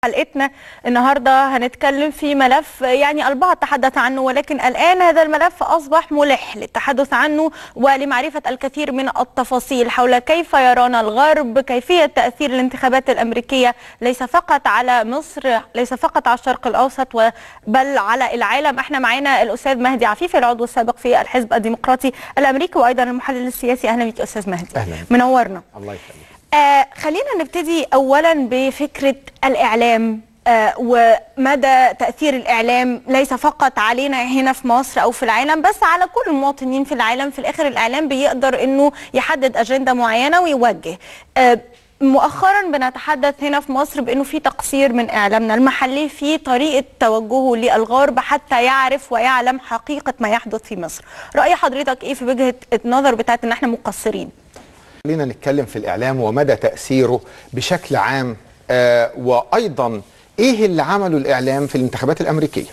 حلقتنا النهارده هنتكلم في ملف يعني البعض تحدث عنه ولكن الان هذا الملف اصبح ملح للتحدث عنه ولمعرفه الكثير من التفاصيل حول كيف يرانا الغرب كيفيه تاثير الانتخابات الامريكيه ليس فقط على مصر ليس فقط على الشرق الاوسط بل على العالم احنا معانا الاستاذ مهدي عفيفي العضو السابق في الحزب الديمقراطي الامريكي وايضا المحلل السياسي اهلا بك استاذ مهدي أهلاً. منورنا الله يخليك آه خلينا نبتدي اولا بفكره الاعلام آه ومدى تاثير الاعلام ليس فقط علينا هنا في مصر او في العالم بس على كل المواطنين في العالم في الاخر الاعلام بيقدر انه يحدد اجنده معينه ويوجه آه مؤخرا بنتحدث هنا في مصر بانه في تقصير من اعلامنا المحلي في طريقه توجهه للغرب حتى يعرف ويعلم حقيقه ما يحدث في مصر راي حضرتك ايه في وجهه النظر بتاعت ان احنا مقصرين خلينا نتكلم في الإعلام ومدى تأثيره بشكل عام آه وأيضا إيه اللي عمله الإعلام في الانتخابات الأمريكية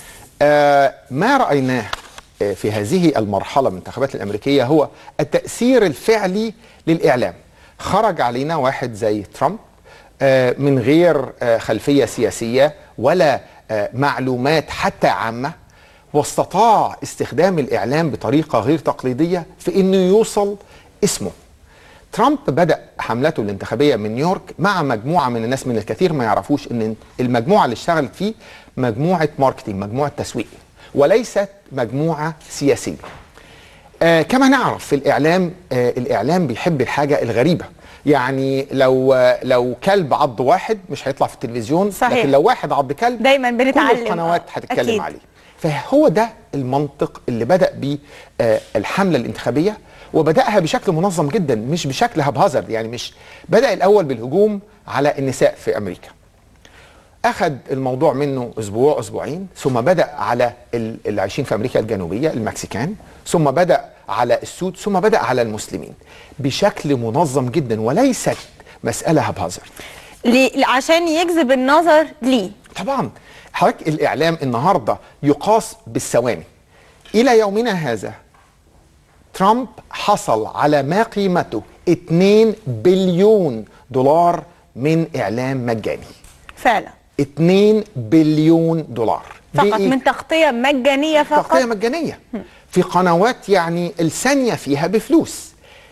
آه ما رأيناه آه في هذه المرحلة من الانتخابات الأمريكية هو التأثير الفعلي للإعلام خرج علينا واحد زي ترامب آه من غير آه خلفية سياسية ولا آه معلومات حتى عامة واستطاع استخدام الإعلام بطريقة غير تقليدية في أنه يوصل اسمه ترامب بدأ حملته الانتخابية من نيويورك مع مجموعة من الناس من الكثير ما يعرفوش ان المجموعة اللي اشتغلت فيه مجموعة ماركتينج مجموعة تسويق وليست مجموعة سياسية آه كما نعرف في الإعلام آه الإعلام بيحب الحاجة الغريبة يعني لو آه لو كلب عض واحد مش هيطلع في التلفزيون صحيح. لكن لو واحد عض كلب دايما كل بنتعلم القنوات آه، هتتكلم أكيد. عليه فهو ده المنطق اللي بدأ بيه آه، الحملة الانتخابية وبدأها بشكل منظم جدا مش بشكل هبهزر يعني مش بدأ الأول بالهجوم على النساء في أمريكا أخذ الموضوع منه أسبوع أسبوعين ثم بدأ على ال- اللي عايشين في أمريكا الجنوبية المكسيكان ثم بدأ على السود ثم بدأ على المسلمين بشكل منظم جدا وليست مسألة هبهزر ليه- عشان يجذب النظر ليه طبعا حضرتك الاعلام النهارده يقاس بالثواني الى يومنا هذا ترامب حصل على ما قيمته 2 بليون دولار من اعلام مجاني فعلا 2 بليون دولار دي فقط إيه؟ من تغطيه مجانيه فقط تغطية مجانية في قنوات يعني الثانية فيها بفلوس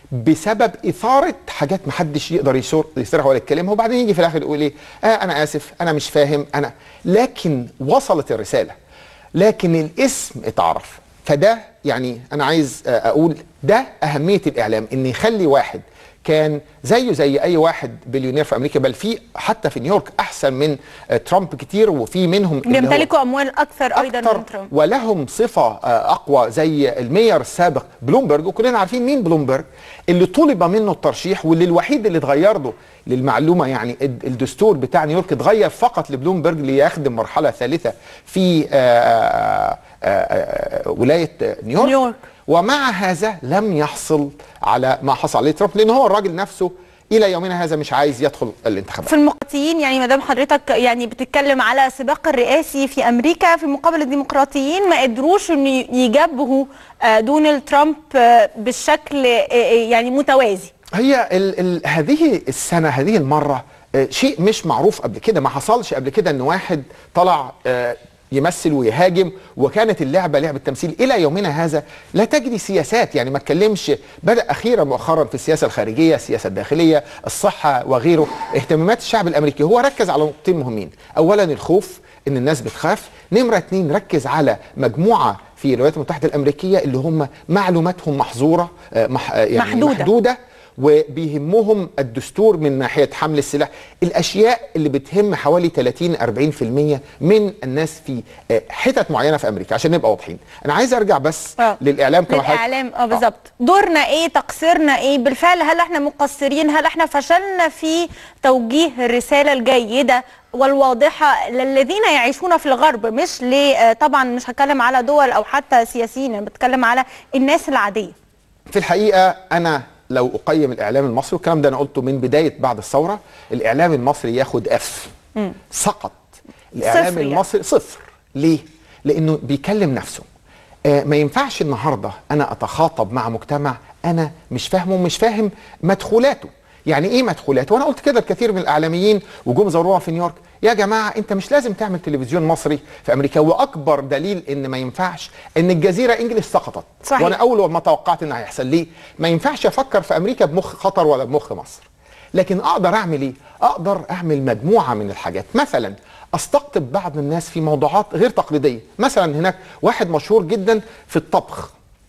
بسبب إثارة حاجات محدش يقدر يسر يسرها ولا يتكلمها وبعدين يجي في الآخر يقول إيه آه أنا آسف أنا مش فاهم أنا لكن وصلت الرسالة لكن الاسم اتعرف فده يعني أنا عايز آه، أقول ده أهمية الإعلام إن يخلي واحد كان زيه زي اي واحد بليونير في امريكا بل في حتى في نيويورك احسن من آه، ترامب كتير وفي منهم اللي هو- بيمتلكوا اموال اكثر ايضا أكتر من ترامب ولهم صفة آه، أقوى زي المير السابق بلومبرج وكلنا عارفين مين بلومبرج اللي طلب منه الترشيح واللي الوحيد اللي اتغير له للمعلومة يعني الد- الدستور بتاع نيويورك اتغير فقط لبلومبرج ليخدم مرحلة ثالثة في آه، آه، آه، آه، ولاية آه، نيويورك, نيويورك. ومع هذا لم يحصل على ما حصل عليه ترامب لأن هو الراجل نفسه إلى يومنا هذا مش عايز يدخل الانتخابات في المقاتلين يعني ما دام حضرتك يعني بتتكلم على سباق الرئاسي في امريكا في مقابل الديمقراطيين ما قدروش ان يجابهوا آه، دونالد ترامب آه، بالشكل آه، آه، يعني متوازي هي ال ال هذه السنة هذه المرة آه، شيء مش معروف قبل كده ما حصلش قبل كده ان واحد طلع آه، يمثل ويهاجم وكانت اللعبة لعبة تمثيل إلى يومنا هذا لا تجري سياسات يعني ما اتكلمش بدأ أخيرا مؤخرا في السياسة الخارجية السياسة الداخلية الصحة وغيره اهتمامات الشعب الأمريكي هو ركز على نقطتين مهمين أولا الخوف ان الناس بتخاف نمرة اتنين ركز على مجموعة في الولايات المتحدة الأمريكية اللي هم معلوماتهم محظورة آه، مح آه، يعني محدودة. محدودة وبيهمهم الدستور من ناحية حمل السلاح الأشياء اللي بتهم حوالي 30 40% من الناس في آه، حتت معينة في أمريكا عشان نبقى واضحين أنا عايز أرجع بس آه. للإعلام كما حضرتك- للاعلام اه بالظبط دورنا ايه تقصيرنا ايه بالفعل هل احنا مقصرين هل احنا فشلنا في توجيه الرساله الجيده والواضحه للذين يعيشون في الغرب مش ل آه، طبعا مش هتكلم على دول او حتى سياسيين انا بتكلم على الناس العاديه في الحقيقة أنا لو أقيم الإعلام المصري والكلام ده أنا قلته من بداية بعد الثورة الإعلام المصري ياخد أف سقط الإعلام صفر يعني. المصري صفر ليه؟ لأنه بيكلم نفسه آه ما ينفعش النهاردة أنا أتخاطب مع مجتمع أنا مش فاهمه ومش فاهم مدخولاته يعني ايه مدخولات وانا قلت كده الكثير من الاعلاميين وجم زوروها في نيويورك يا جماعه انت مش لازم تعمل تلفزيون مصري في امريكا واكبر دليل ان ما ينفعش ان الجزيره انجلش سقطت صحيح. وانا اول ما توقعت ان هيحصل ليه ما ينفعش افكر في امريكا بمخ خطر ولا بمخ مصر لكن اقدر اعمل ايه اقدر اعمل مجموعه من الحاجات مثلا استقطب بعض الناس في موضوعات غير تقليديه مثلا هناك واحد مشهور جدا في الطبخ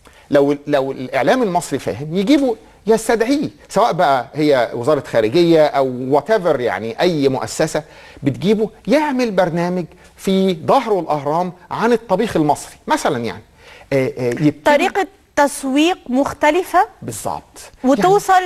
لو لو الاعلام المصري فاهم يجيبوا يستدعيه سواء بقى هي وزاره خارجيه او وات يعني اي مؤسسه بتجيبه يعمل برنامج في ظهره الاهرام عن الطبيخ المصري مثلا يعني آه، آه، يبتدي- طريقه تسويق مختلفه بالظبط وتوصل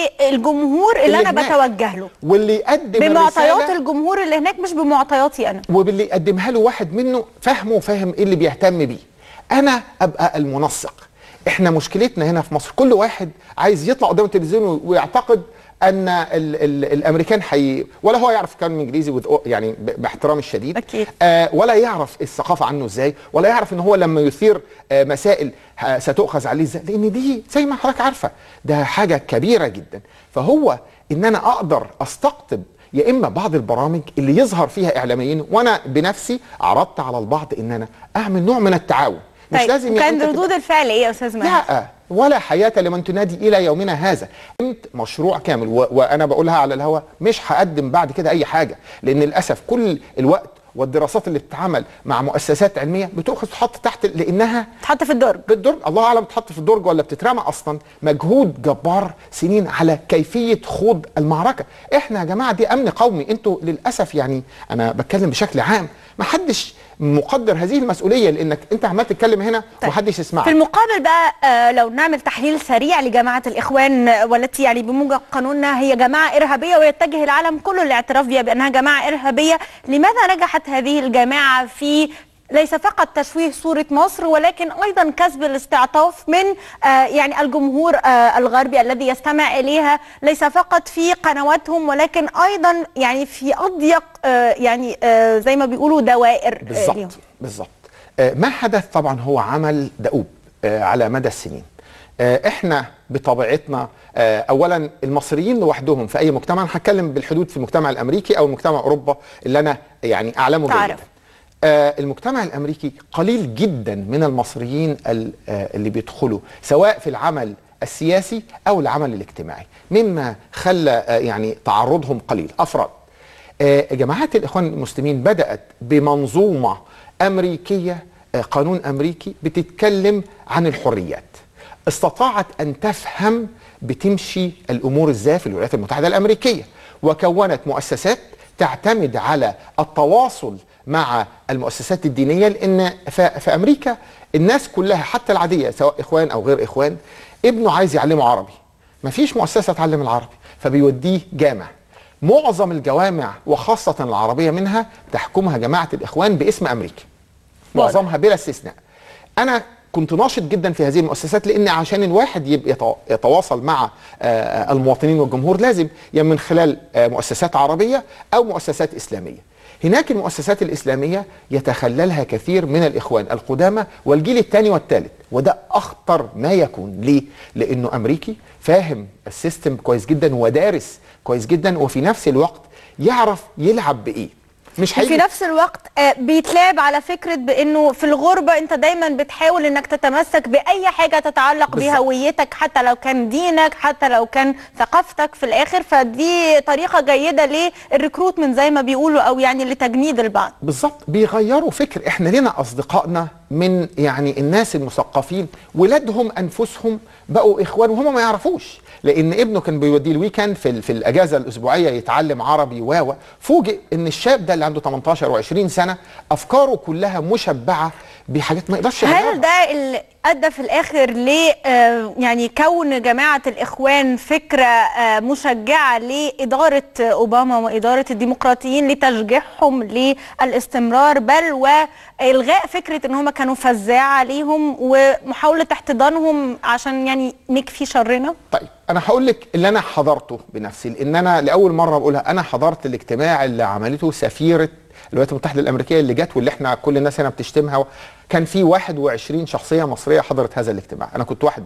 للجمهور اللي, اللي انا هناك. بتوجه له واللي يقدم بمعطيات الرسالة الجمهور اللي هناك مش بمعطياتي انا وباللي يقدمها له واحد منه فاهمه وفاهم ايه اللي بيهتم بيه انا ابقى المنسق احنا مشكلتنا هنا في مصر كل واحد عايز يطلع قدام التلفزيون ويعتقد ان ال ال الامريكان حي ولا هو يعرف كلام انجليزي with- يعني ب- باحترامي الشديد أكيد. آه ولا يعرف الثقافه عنه ازاي ولا يعرف ان هو لما يثير آه مسائل ه- ستؤخذ عليه ازاي لان دي زي ما حضرتك عارفه ده حاجه كبيره جدا فهو ان انا اقدر استقطب يا اما بعض البرامج اللي يظهر فيها اعلاميين وانا بنفسي عرضت على البعض ان انا اعمل نوع من التعاون مش طيب لازم يا كان أنت تبقى- ردود الفعل ايه يا استاذ ماهر لا ولا حياة لمن تنادي إلى يومنا هذا قمت مشروع كامل و... وأنا بقولها على الهواء مش هقدم بعد كده أي حاجة لأن للأسف كل الوقت والدراسات اللي بتتعمل مع مؤسسات علمية بتؤخذ تحط تحت لأنها تحط في الدرج بالدرج الله اعلم تحط في الدرج ولا بتترمى اصلا مجهود جبار سنين على كيفيه خوض المعركه احنا يا جماعه دي امن قومي انتوا للاسف يعني انا بتكلم بشكل عام ما حدش مقدر هذه المسؤوليه لانك انت عمال تتكلم هنا طيب. ومحدش يسمعك في المقابل بقى آه، لو نعمل تحليل سريع لجماعة الإخوان آه، والتي يعني بموجب قانوننا هي جماعة إرهابية ويتجه العالم كله للاعتراف بها بأنها جماعة إرهابية لماذا نجحت هذه الجماعة في ليس فقط تشويه صورة مصر ولكن أيضا كسب الاستعطاف من آه، يعني الجمهور آه، الغربي الذي يستمع إليها ليس فقط في قنواتهم ولكن أيضا يعني في أضيق آه، يعني آه، زي ما بيقولوا دوائر آه، ليهم. بالظبط بالظبط آه، ما حدث طبعا هو عمل دؤوب آه، على مدى السنين آه، احنا بطبيعتنا آه، اولا المصريين لوحدهم في اي مجتمع أنا هتكلم بالحدود في المجتمع الامريكي او المجتمع اوروبا اللي انا يعني اعلمه تعرف. جيدا آه، المجتمع الامريكي قليل جدا من المصريين ال- آه، اللي بيدخلوا سواء في العمل السياسي او العمل الاجتماعي مما خلى آه، يعني تعرضهم قليل افراد آه، جماعات الاخوان المسلمين بدات بمنظومه امريكيه آه، قانون امريكي بتتكلم عن الحريات استطاعت ان تفهم بتمشي الامور ازاي في الولايات المتحده الامريكيه وكونت مؤسسات تعتمد على التواصل مع المؤسسات الدينيه لان ف- في امريكا الناس كلها حتى العاديه سواء اخوان او غير اخوان ابنه عايز يعلمه عربي مفيش مؤسسه تعلم العربي فبيوديه جامع معظم الجوامع وخاصه العربيه منها تحكمها جماعه الاخوان باسم امريكا معظمها بلا استثناء انا كنت ناشط جدا في هذه المؤسسات لان عشان الواحد يبقى يتوا- يتواصل مع آه، المواطنين والجمهور لازم يا من خلال آه، مؤسسات عربيه او مؤسسات اسلاميه هناك المؤسسات الاسلاميه يتخللها كثير من الاخوان القدامى والجيل الثاني والثالث وده اخطر ما يكون ليه لانه امريكي فاهم السيستم كويس جدا ودارس كويس جدا وفي نفس الوقت يعرف يلعب بايه مش في هيجي نفس الوقت آه، بيتلعب على فكرة بأنه في الغربة أنت دايما بتحاول أنك تتمسك بأي حاجة تتعلق بالظبط. بهويتك حتى لو كان دينك حتى لو كان ثقافتك في الآخر فدي طريقة جيدة للريكروتمنت زي ما بيقولوا أو يعني لتجنيد البعض بالظبط بيغيروا فكر احنا لنا اصدقائنا من يعني الناس المثقفين ولادهم انفسهم بقوا اخوان وهم ما يعرفوش لان ابنه كان بيوديه الويكند في, ال- في الاجازه الاسبوعيه يتعلم عربي و فوجئ ان الشاب ده اللي عنده 18 و20 سنه افكاره كلها مشبعه بحاجات ما يقدرش هل يغيرها. ده اللي ادى في الاخر ل آه، يعني كون جماعه الاخوان فكره آه، مشجعه لاداره اوباما واداره الديمقراطيين لتشجيعهم للاستمرار بل والغاء فكره ان هم كانوا فزاعه عليهم ومحاوله احتضانهم عشان يعني نكفي شرنا طيب انا هقول لك اللي انا حضرته بنفسي لان انا لاول مره بقولها انا حضرت الاجتماع اللي عملته سفيره الولايات المتحده الامريكيه اللي جت واللي احنا كل الناس هنا بتشتمها كان في 21 شخصيه مصريه حضرت هذا الاجتماع انا كنت واحد منهم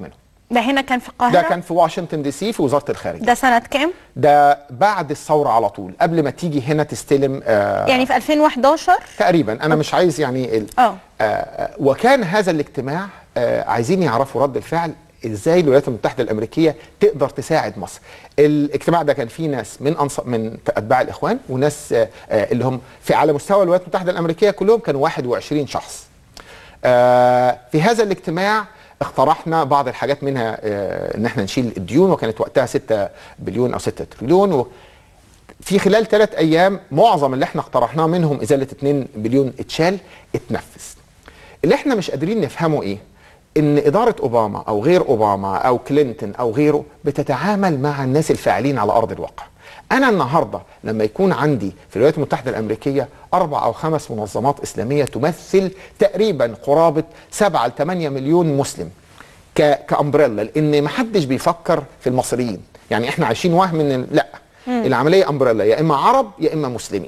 ده هنا كان في القاهره ده كان في واشنطن دي سي في وزاره الخارجيه ده سنه كام ده بعد الثوره على طول قبل ما تيجي هنا تستلم آه يعني في 2011 تقريبا انا مش عايز يعني ال... اه آه وكان هذا الاجتماع آه عايزين يعرفوا رد الفعل ازاي الولايات المتحده الامريكيه تقدر تساعد مصر. الاجتماع ده كان فيه ناس من أنص... من اتباع الاخوان وناس آه آه اللي هم في على مستوى الولايات المتحده الامريكيه كلهم كانوا 21 شخص. آه في هذا الاجتماع اقترحنا بعض الحاجات منها آه ان احنا نشيل الديون وكانت وقتها 6 بليون او 6 تريليون و في خلال ثلاث ايام معظم اللي احنا اقترحناه منهم ازاله 2 بليون اتشال اتنفذ. اللي احنا مش قادرين نفهمه ايه؟ ان اداره اوباما او غير اوباما او كلينتون او غيره بتتعامل مع الناس الفاعلين على ارض الواقع. انا النهارده لما يكون عندي في الولايات المتحده الامريكيه اربع او خمس منظمات اسلاميه تمثل تقريبا قرابه 7 ل 8 مليون مسلم ك كامبريلا لان ما حدش بيفكر في المصريين، يعني احنا عايشين وهم ان لا مم. العمليه امبريلا يا اما عرب يا اما مسلمين.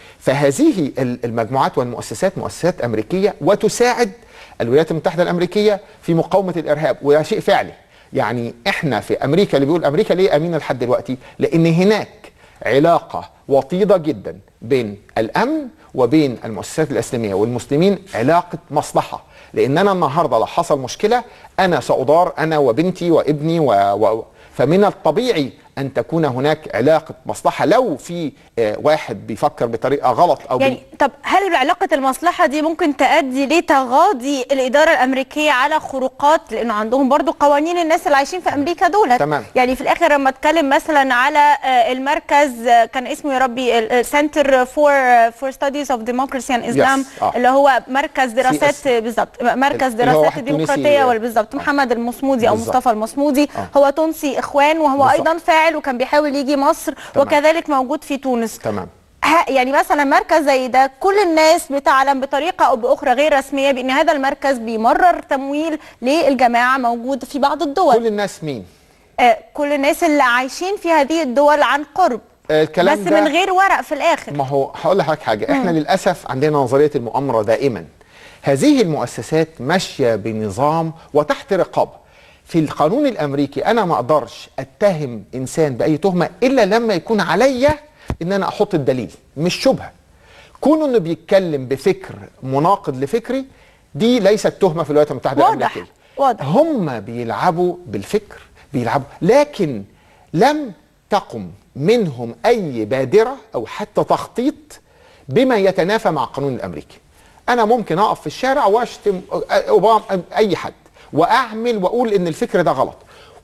فهذه المجموعات والمؤسسات مؤسسات امريكيه وتساعد الولايات المتحده الامريكيه في مقاومه الارهاب وده شيء فعلي يعني احنا في امريكا اللي بيقول امريكا ليه امينه لحد دلوقتي لان هناك علاقه وطيده جدا بين الامن وبين المؤسسات الاسلاميه والمسلمين علاقه مصلحه لان انا النهارده لو حصل مشكله انا ساضار انا وبنتي وابني و... و... فمن الطبيعي ان تكون هناك علاقه مصلحه لو في واحد بيفكر بطريقه غلط او يعني بي... طب هل علاقه المصلحه دي ممكن تؤدي لتغاضي الاداره الامريكيه على خروقات لانه عندهم برضو قوانين الناس اللي عايشين في امريكا دول تمام. يعني في الاخر لما اتكلم مثلا على المركز كان اسمه يا ربي السنتر فور فور ستاديز اوف ديموكراسي اند اسلام اللي هو مركز دراسات بالظبط مركز دراسات الديمقراطيه بالظبط محمد المصمودي او بالزبط. مصطفى المصمودي آه. هو تونسي اخوان وهو بالزبط. ايضا فاعل وكان بيحاول يجي مصر تمام. وكذلك موجود في تونس تمام يعني مثلا مركز زي ده كل الناس بتعلم بطريقه او باخرى غير رسميه بان هذا المركز بيمرر تمويل للجماعه موجود في بعض الدول كل الناس مين آه كل الناس اللي عايشين في هذه الدول عن قرب آه الكلام بس ده من غير ورق في الاخر ما هو هقول لحضرتك حاجه احنا مم. للاسف عندنا نظريه المؤامره دائما هذه المؤسسات ماشيه بنظام وتحت رقابه في القانون الامريكي انا ما اقدرش اتهم انسان باي تهمه الا لما يكون عليا ان انا احط الدليل مش شبهه كونه انه بيتكلم بفكر مناقض لفكري دي ليست تهمه في الولايات المتحده واضح الامريكيه واضح هم بيلعبوا بالفكر بيلعبوا لكن لم تقم منهم اي بادره او حتى تخطيط بما يتنافى مع القانون الامريكي انا ممكن اقف في الشارع واشتم اوباما اي حد واعمل واقول ان الفكر ده غلط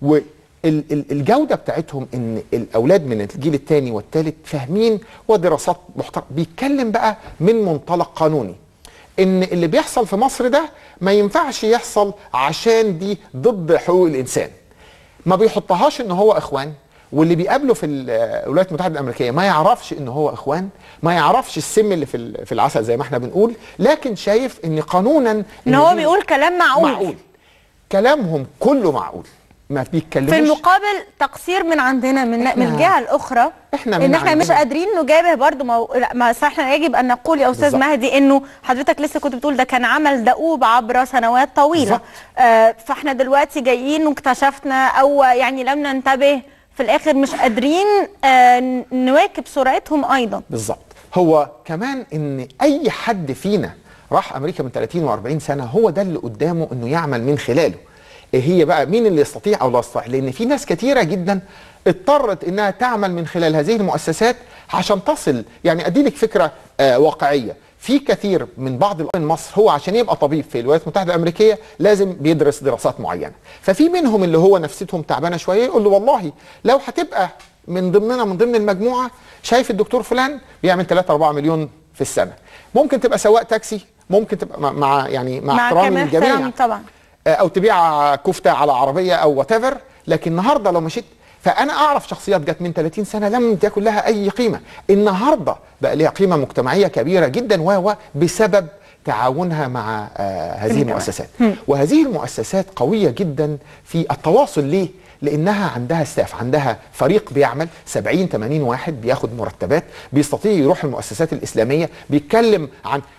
والجوده بتاعتهم ان الاولاد من الجيل الثاني والثالث فاهمين ودراسات محترمه بيتكلم بقى من منطلق قانوني ان اللي بيحصل في مصر ده ما ينفعش يحصل عشان دي ضد حقوق الانسان ما بيحطهاش ان هو اخوان واللي بيقابله في الولايات المتحده الامريكيه ما يعرفش ان هو اخوان ما يعرفش السم اللي في في العسل زي ما احنا بنقول لكن شايف ان قانونا ان هو بيقول كلام معقول معقول كلامهم كله معقول ما بيتكلموش في المقابل تقصير من عندنا من من الجهه الاخرى احنا ان احنا مش قادرين نجابه برضو ما, ما صح احنا يجب ان نقول يا استاذ مهدي انه حضرتك لسه كنت بتقول ده كان عمل دؤوب عبر سنوات طويله آه فاحنا دلوقتي جايين واكتشفنا او يعني لم ننتبه في الاخر مش قادرين آه نواكب سرعتهم ايضا بالظبط هو كمان ان اي حد فينا راح امريكا من 30 و40 سنه هو ده اللي قدامه انه يعمل من خلاله هي بقى مين اللي يستطيع او لا يستطيع لان في ناس كتيره جدا اضطرت انها تعمل من خلال هذه المؤسسات عشان تصل يعني ادي لك فكره آه واقعيه في كثير من بعض من مصر هو عشان يبقى طبيب في الولايات المتحده الامريكيه لازم بيدرس دراسات معينه ففي منهم اللي هو نفسيتهم تعبانه شويه يقول له والله لو هتبقى من ضمننا من ضمن المجموعه شايف الدكتور فلان بيعمل 3 4 مليون في السنه ممكن تبقى سواق تاكسي ممكن تبقى مع يعني مع, مع احترامي للجميع طبعا او تبيع كفته على عربيه او وات لكن النهارده لو مشيت فانا اعرف شخصيات جت من 30 سنه لم تكن لها اي قيمه النهارده بقى ليها قيمه مجتمعيه كبيره جدا و بسبب تعاونها مع آه هذه المؤسسات وهذه المؤسسات قويه جدا في التواصل ليه لانها عندها ستاف عندها فريق بيعمل 70 80 واحد بياخد مرتبات بيستطيع يروح المؤسسات الاسلاميه بيتكلم عن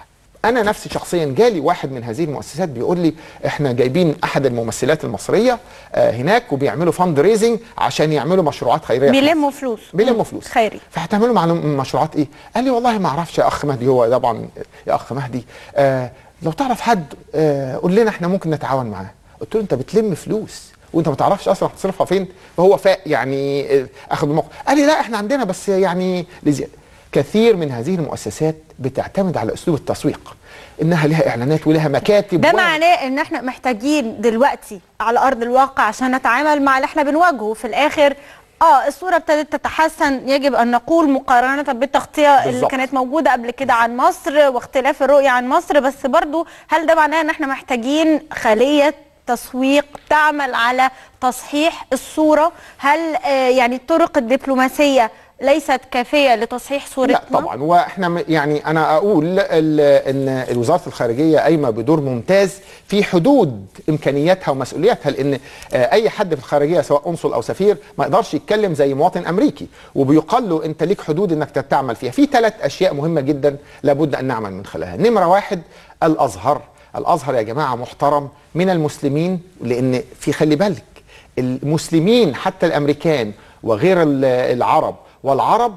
انا نفسي شخصيا جالي واحد من هذه المؤسسات بيقول لي احنا جايبين احد الممثلات المصريه آه، هناك وبيعملوا فاند ريزنج عشان يعملوا مشروعات خيريه في بيلموا فلوس بيلموا فلوس خيري فهتعملوا معلوم مشروعات ايه؟ قال لي والله ما اعرفش يا اخ مهدي هو طبعا يا اخ مهدي آه لو تعرف حد آه قول لنا احنا ممكن نتعاون معاه قلت له انت بتلم فلوس وانت ما تعرفش اصلا هتصرفها فين فهو فاق يعني آه، اخذ الموقف قال لي لا احنا عندنا بس يعني لزي... كثير من هذه المؤسسات بتعتمد على اسلوب التسويق انها لها اعلانات ولها مكاتب ده و- معناه ان احنا محتاجين دلوقتي على ارض الواقع عشان نتعامل مع اللي احنا بنواجهه في الاخر اه الصوره ابتدت تتحسن يجب ان نقول مقارنه بالتغطيه اللي بالظبط. كانت موجوده قبل كده عن مصر واختلاف الرؤيه عن مصر بس برضو هل ده معناه ان احنا محتاجين خليه تسويق تعمل على تصحيح الصوره هل آه يعني الطرق الدبلوماسيه ليست كافيه لتصحيح صورتنا لا طبعا واحنا م- يعني انا اقول ال- ان وزاره الخارجيه قايمه بدور ممتاز في حدود امكانياتها ومسؤولياتها لان آه، اي حد في الخارجيه سواء قنصل او سفير ما يقدرش يتكلم زي مواطن امريكي وبيقال له انت ليك حدود انك تعمل فيها في ثلاث اشياء مهمه جدا لابد ان نعمل من خلالها نمره واحد الازهر الازهر يا جماعه محترم من المسلمين لان في خلي بالك المسلمين حتى الامريكان وغير ال- العرب والعرب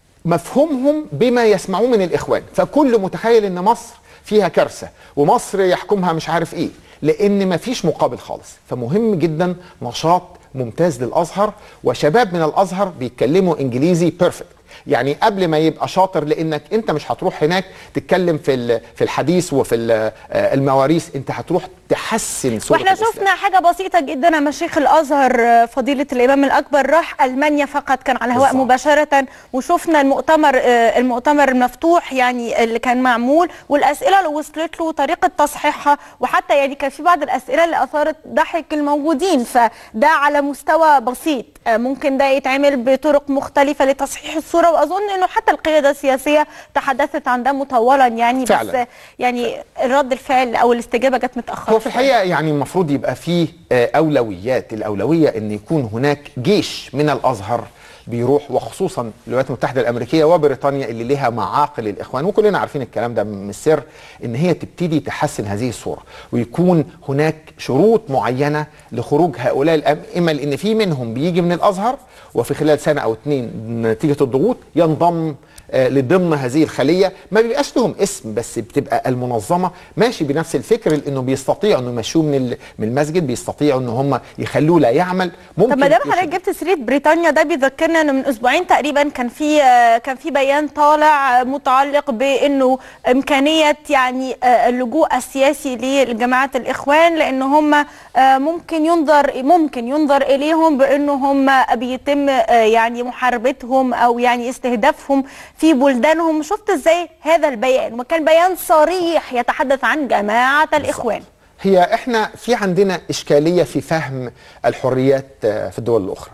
مفهومهم بما يسمعوه من الاخوان فكل متخيل ان مصر فيها كارثه ومصر يحكمها مش عارف ايه لان مفيش مقابل خالص فمهم جدا نشاط ممتاز للازهر وشباب من الازهر بيتكلموا انجليزي بيرفكت يعني قبل ما يبقى شاطر لانك انت مش هتروح هناك تتكلم في ال- في الحديث وفي ال- آه، المواريث انت هتروح تحسن صوره واحنا الإسلام. شفنا حاجه بسيطه جدا يا مشايخ الازهر آه، فضيله الامام الاكبر راح المانيا فقط كان على الهواء بالظبط. مباشره وشفنا المؤتمر آه، المؤتمر المفتوح يعني اللي كان معمول والاسئله اللي وصلت له وطريقه تصحيحها وحتى يعني كان في بعض الاسئله اللي اثارت ضحك الموجودين فده على مستوى بسيط آه، ممكن ده يتعمل بطرق مختلفه لتصحيح الصوره واظن انه حتى القياده السياسيه تحدثت عن ده مطولا يعني فعلا. بس يعني رد الفعل او الاستجابه جت متاخره هو في الحقيقه يعني المفروض يبقى فيه آه، اولويات الاولويه ان يكون هناك جيش من الازهر بيروح وخصوصا الولايات المتحده الامريكيه وبريطانيا اللي لها معاقل الاخوان وكلنا عارفين الكلام ده من السر ان هي تبتدي تحسن هذه الصوره ويكون هناك شروط معينه لخروج هؤلاء الائمه لان في منهم بيجي من الازهر وفي خلال سنه او اتنين نتيجه الضغوط ينضم آه، لضمن هذه الخليه ما بيبقاش لهم اسم بس بتبقى المنظمه ماشي بنفس الفكر لانه بيستطيعوا انه يمشوه من ال- من المسجد بيستطيعوا ان هم يخلوه لا يعمل ممكن طب ما دام حضرتك يشد- جبت سيره بريطانيا ده بيذكرنا ان من اسبوعين تقريبا كان في آه، كان في بيان طالع آه، متعلق بانه امكانيه يعني آه، اللجوء السياسي لجماعه الاخوان لان هم آه، ممكن ينظر ممكن ينظر اليهم بانه هم بيتم آه، يعني محاربتهم او يعني استهدافهم في بلدانهم شفت ازاي هذا البيان وكان بيان صريح يتحدث عن جماعه الاخوان هي احنا في عندنا اشكاليه في فهم الحريات آه، في الدول الاخرى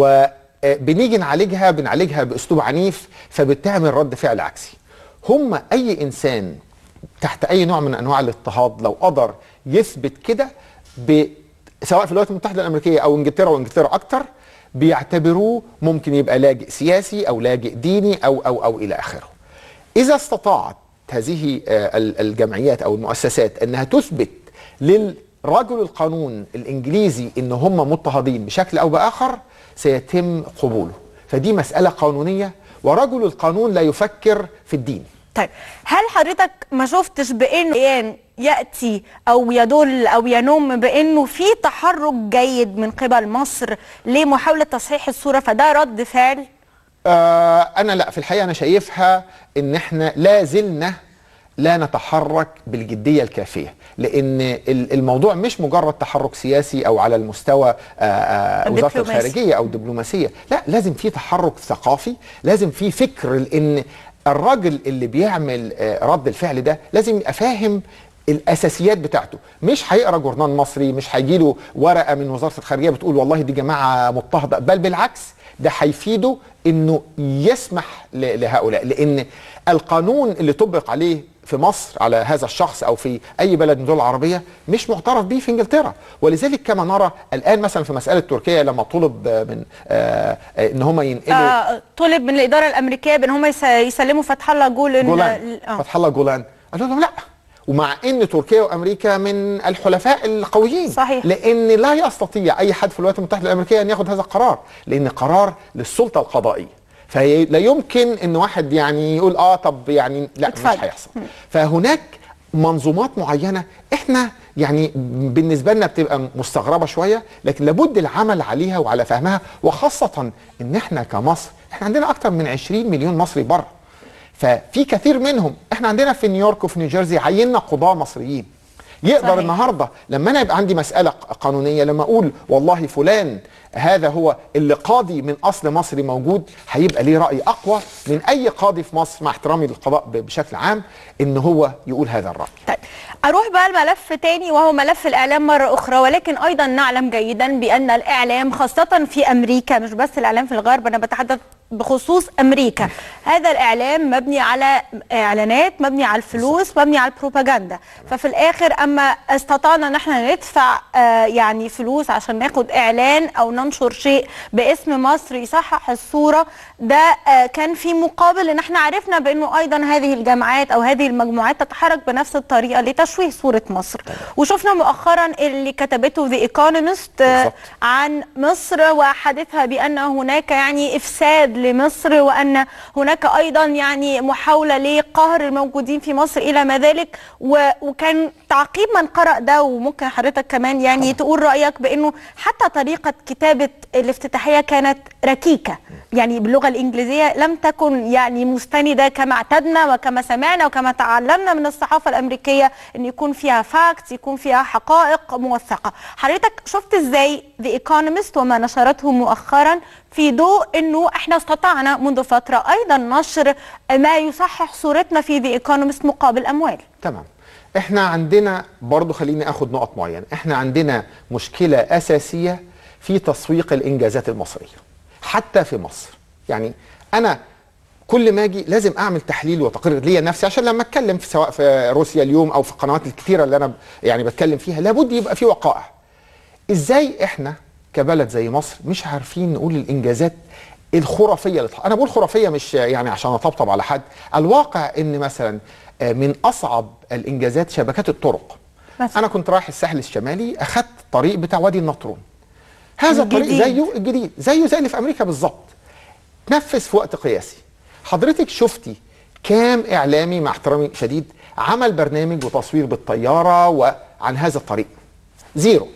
وبنيجي نعالجها بنعالجها باسلوب عنيف فبتعمل رد فعل عكسي هم اي انسان تحت اي نوع من انواع الاضطهاد لو قدر يثبت كده ب- سواء في الولايات المتحده الامريكيه او انجلترا وانجلترا اكتر بيعتبروه ممكن يبقى لاجئ سياسي او لاجئ ديني او او او الى اخره إذا استطاعت هذه آه، ال- الجمعيات أو المؤسسات أنها تثبت للرجل القانون الإنجليزي أن هم مضطهدين بشكل أو بآخر سيتم قبوله فدي مسألة قانونية ورجل القانون لا يفكر في الدين طيب هل حضرتك ما شفتش بانه بيان ياتي او يدل او ينم بانه في تحرك جيد من قبل مصر لمحاوله تصحيح الصوره فده رد فعل آه أنا لا في الحقيقة أنا شايفها أن إحنا لا زلنا لا نتحرك بالجدية الكافية لأن ال- الموضوع مش مجرد تحرك سياسي أو على المستوى آه، آه، وزارة الدبلوماسي. الخارجية أو الدبلوماسية لا لازم في تحرك ثقافي لازم في فكر لأن الراجل اللي بيعمل آه، رد الفعل ده لازم يبقى فاهم الاساسيات بتاعته مش هيقرا جورنال مصري مش هيجيله ورقه من وزاره الخارجيه بتقول والله دي جماعه مضطهده بل بالعكس ده هيفيده انه يسمح ل- لهؤلاء لان القانون اللي طبق عليه في مصر على هذا الشخص او في اي بلد من الدول العربيه مش معترف به في انجلترا ولذلك كما نرى الان مثلا في مساله تركيا لما طلب من آه آه ان هم ينقلوا آه طلب من الاداره الامريكيه بان هم يس- يسلموا فتح الله جول إن- جولان آه. فتح الله جولان قالوا لهم لا ومع ان تركيا وامريكا من الحلفاء القويين صحيح. لان لا يستطيع اي حد في الولايات المتحده الامريكيه ان ياخذ هذا القرار لان قرار للسلطه القضائيه فلا يمكن ان واحد يعني يقول اه طب يعني لا اتفضل. مش هيحصل فهناك منظومات معينه احنا يعني بالنسبه لنا بتبقى مستغربه شويه لكن لابد العمل عليها وعلى فهمها وخاصه ان احنا كمصر احنا عندنا اكثر من 20 مليون مصري بره ففي كثير منهم احنا عندنا في نيويورك وفي نيوجيرسي عيننا قضاه مصريين يقدر صحيح. النهارده لما انا يبقى عندي مساله قانونيه لما اقول والله فلان هذا هو اللي قاضي من اصل مصري موجود هيبقى ليه راي اقوى من اي قاضي في مصر مع احترامي للقضاء ب- بشكل عام ان هو يقول هذا الراي طيب اروح بقى الملف تاني وهو ملف الاعلام مره اخرى ولكن ايضا نعلم جيدا بان الاعلام خاصه في امريكا مش بس الاعلام في الغرب انا بتحدث بخصوص امريكا هذا الاعلام مبني على اعلانات مبني على الفلوس مبني على البروباغندا ففي الاخر اما استطعنا ان احنا ندفع آه، يعني فلوس عشان ناخد اعلان او ننشر شيء باسم مصر يصحح الصوره ده آه، كان في مقابل ان احنا عرفنا بانه ايضا هذه الجامعات او هذه المجموعات تتحرك بنفس الطريقه لتشويه صوره مصر وشفنا مؤخرا اللي كتبته ذا ايكونومست بالظبط. عن مصر وحديثها بان هناك يعني افساد لمصر وان هناك ايضا يعني محاوله لقهر الموجودين في مصر الى ما ذلك و- وكان تعقيب من قرأ ده وممكن حضرتك كمان يعني تقول رايك بانه حتى طريقه كتابه الافتتاحيه كانت ركيكه يعني باللغه الانجليزيه لم تكن يعني مستنده كما اعتدنا وكما سمعنا وكما تعلمنا من الصحافه الامريكيه ان يكون فيها فاكتس يكون فيها حقائق موثقه حضرتك شفت ازاي ذا ايكونومست وما نشرته مؤخرا في ضوء انه احنا استطعنا منذ فتره ايضا نشر ما يصحح صورتنا في ذا ايكونومست مقابل اموال تمام احنا عندنا برضو خليني اخد نقط معينه احنا عندنا مشكله اساسيه في تسويق الانجازات المصريه حتى في مصر يعني انا كل ما اجي لازم اعمل تحليل وتقرير ليا نفسي عشان لما اتكلم في سواء في روسيا اليوم او في القنوات الكثيره اللي انا ب- يعني بتكلم فيها لابد يبقى في وقائع ازاي احنا كبلد زي مصر مش عارفين نقول الانجازات الخرافيه اللي تح- انا بقول خرافيه مش يعني عشان اطبطب على حد الواقع ان مثلا آه، من اصعب الانجازات شبكات الطرق مثلا. انا كنت رايح الساحل الشمالي اخذت طريق بتاع وادي النطرون هذا الطريق الجديد. زيه الجديد زيه زي اللي في امريكا بالظبط نفذ في وقت قياسي حضرتك شفتي كام اعلامي مع احترامي شديد عمل برنامج وتصوير بالطياره وعن هذا الطريق زيرو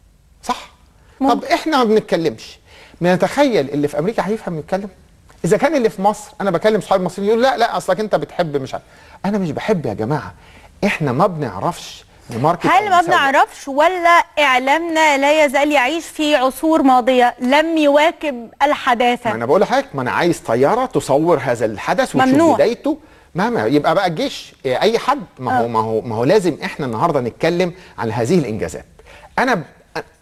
صح ممكن. طب احنا ما بنتكلمش بنتخيل اللي في امريكا هيفهم يتكلم اذا كان اللي في مصر انا بكلم صحابي المصريين يقول لا لا اصلك انت بتحب مش عارف انا مش بحب يا جماعه احنا ما بنعرفش نماركت أو هل ما نسوق. بنعرفش ولا اعلامنا لا يزال يعيش في عصور ماضيه لم يواكب ما الحداثه انا بقول لحضرتك ما انا عايز طياره تصور هذا الحدث وتشوف ممنوع. بدايته مهما يبقى بقى الجيش إيه، اي حد ما هو ما هو ما هو لازم احنا النهارده نتكلم عن هذه الانجازات انا ب...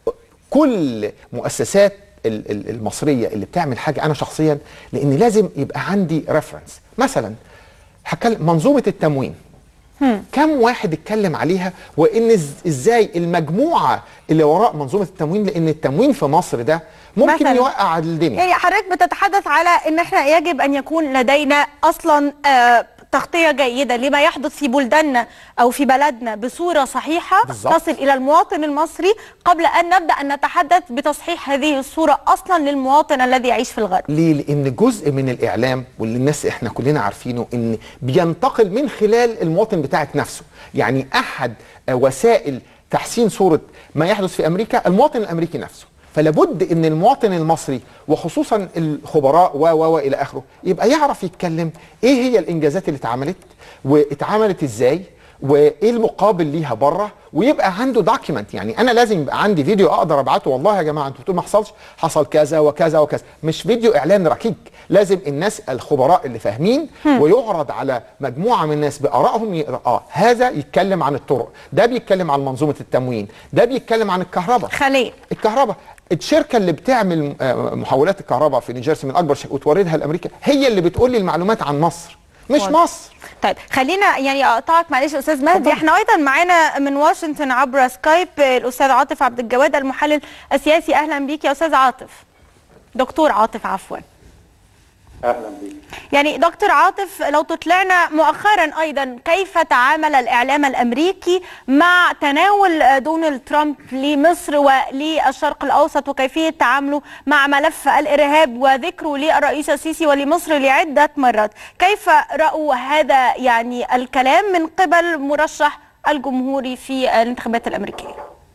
كل مؤسسات ال- ال- المصريه اللي بتعمل حاجه انا شخصيا لان لازم يبقى عندي ريفرنس مثلا هتكلم منظومه التموين كم واحد اتكلم عليها وان إز- ازاي المجموعه اللي وراء منظومه التموين لان التموين في مصر ده ممكن مثلاً. يوقع الدنيا يعني حضرتك بتتحدث على ان احنا يجب ان يكون لدينا اصلا آه تغطية جيدة لما يحدث في بلداننا أو في بلدنا بصورة صحيحة بالظبط. تصل إلى المواطن المصري قبل أن نبدأ أن نتحدث بتصحيح هذه الصورة أصلا للمواطن الذي يعيش في الغرب ليه؟ لأن جزء من الإعلام واللي الناس إحنا كلنا عارفينه إن بينتقل من خلال المواطن بتاعك نفسه، يعني أحد آه، وسائل تحسين صورة ما يحدث في أمريكا المواطن الأمريكي نفسه، فلابد إن المواطن المصري وخصوصا الخبراء و و و إلى آخره يبقى يعرف يتكلم إيه هي الإنجازات اللي اتعملت واتعملت إزاي وايه المقابل ليها بره ويبقى عنده دوكيمنت يعني انا لازم يبقى عندي فيديو اقدر ابعته والله يا جماعه انتوا بتقولوا ما حصلش حصل كذا وكذا وكذا مش فيديو اعلان ركيك لازم الناس الخبراء اللي فاهمين ويعرض على مجموعه من الناس بارائهم يقرا اه هذا يتكلم عن الطرق ده بيتكلم عن منظومه التموين ده بيتكلم عن الكهرباء خليل الكهرباء الشركه اللي بتعمل آه، محولات الكهرباء في نيوجيرسي من اكبر شركات وتوردها لامريكا هي اللي بتقول لي المعلومات عن مصر مش واضح. مصر طيب خلينا يعني اقطعك معلش يا استاذ مهدي اتفضل. احنا ايضا معانا من واشنطن عبر سكايب الاستاذ عاطف عبد الجواد المحلل السياسي اهلا بيك يا استاذ عاطف دكتور عاطف عفوا اهلا بك يعني دكتور عاطف لو تطلعنا مؤخرا ايضا كيف تعامل الاعلام الامريكي مع تناول دونالد ترامب لمصر وللشرق الاوسط وكيفيه تعامله مع ملف الارهاب وذكره للرئيس السيسي ولمصر لعده مرات كيف راوا هذا يعني الكلام من قبل مرشح الجمهوري في الانتخابات الامريكيه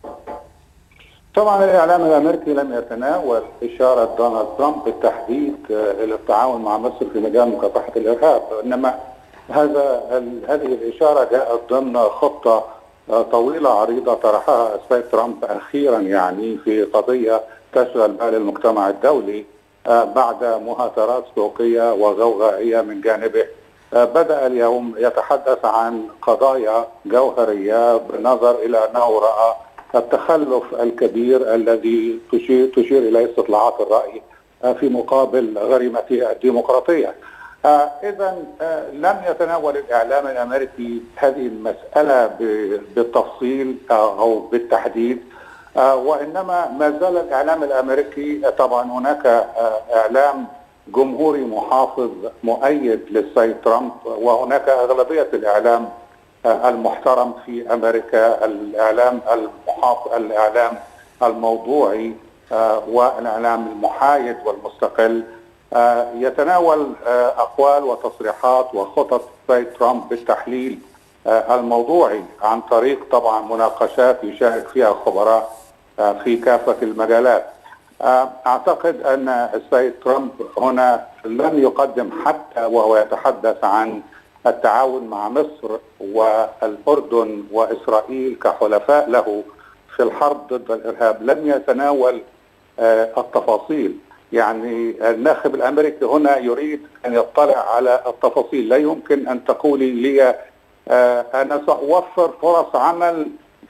طبعا الاعلام الامريكي لم يتناول اشاره دونالد ترامب بالتحديد الى التعاون مع مصر في مجال مكافحه الارهاب انما هذا هذه الاشاره جاءت ضمن خطه طويله عريضه طرحها السيد ترامب اخيرا يعني في قضيه تشغل بال المجتمع الدولي بعد مهاترات سوقيه وغوغائيه من جانبه بدا اليوم يتحدث عن قضايا جوهريه بالنظر الى انه راى التخلف الكبير الذي تشير, تشير اليه استطلاعات الراي في مقابل غريمه الديمقراطيه. آه اذا آه لم يتناول الاعلام الامريكي هذه المساله بالتفصيل آه او بالتحديد وانما ما زال الاعلام الامريكي طبعا هناك اعلام جمهوري محافظ مؤيد للسيد ترامب وهناك اغلبيه الاعلام المحترم في امريكا الاعلام المحافظ الاعلام الموضوعي والاعلام المحايد والمستقل يتناول اقوال وتصريحات وخطط السيد ترامب بالتحليل الموضوعي عن طريق طبعا مناقشات يشارك فيها خبراء في كافه المجالات. اعتقد ان السيد ترامب هنا لم يقدم حتى وهو يتحدث عن التعاون مع مصر والاردن واسرائيل كحلفاء له في الحرب ضد الارهاب لم يتناول التفاصيل يعني الناخب الامريكي هنا يريد ان يطلع على التفاصيل لا يمكن ان تقولي لي انا ساوفر فرص عمل